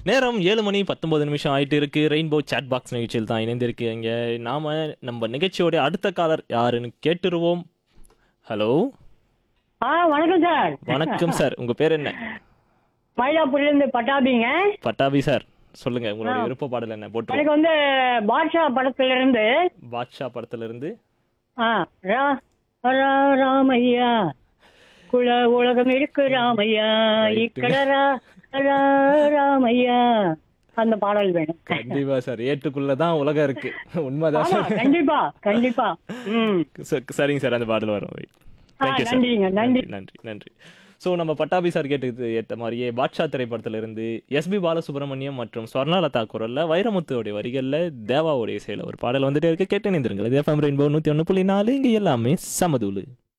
நேரம் ஏழு மணி பத்தொன்பது நிமிஷம் ஆயிட்டு இருக்கு ரெயின்போ சாட் பாக்ஸ் நிகழ்ச்சியில் தான் இணைந்திருக்கு இங்க நாம நம்ம நிகழ்ச்சியோட அடுத்த காலர் யாருன்னு கேட்டுருவோம் ஹலோ ஆ வணக்கம் சார் வணக்கம் சார் உங்க பேர் என்ன மயிலாப்பூர்ல இருந்து பட்டாபிங்க பட்டாபி சார் சொல்லுங்க உங்களுடைய விருப்ப பாடல் என்ன போட்டு எனக்கு வந்து பாட்ஷா படத்துல இருந்து பாட்ஷா படத்துல இருந்து ஆ ரா ரா ராமையா குல உலகம் இருக்கு ராமையா Right. இக்கடரா ரா ராமையா அந்த பாடல் வேணும் கண்டிப்பா சார் ஏட்டுக்குள்ளதான் உலகம் இருக்கு உண்மைதான் ஆமா சார் கண்டிப்பா கண்டிப்பா ம் ச- சரிங்க சார் அந்த பாடல் வரும் தேங்க்யூ சார் நன்றிங்க, நன்றி. நன்றி நன்றி ஸோ நம்ம பட்டாபி சார் கேட்டது ஏற்ற மாதிரியே பாட்ஷா திரைப்படத்துல இருந்து எஸ்பி பாலசுப்ரமணியம் மற்றும் ஸ்வர்ணலதா குரல்ல வைரமுத்துவோடைய வரிகளில் தேவாவுடைய இசையில் ஒரு பாடல் வந்துட்டே இருக்கு கேட்டு நிந்திருங்கள் இது எஃப்எம் ரெயின்போ நூற்றி ஒன்று புள்ளி நாலு இங்கே எல்லாமே சமதூளு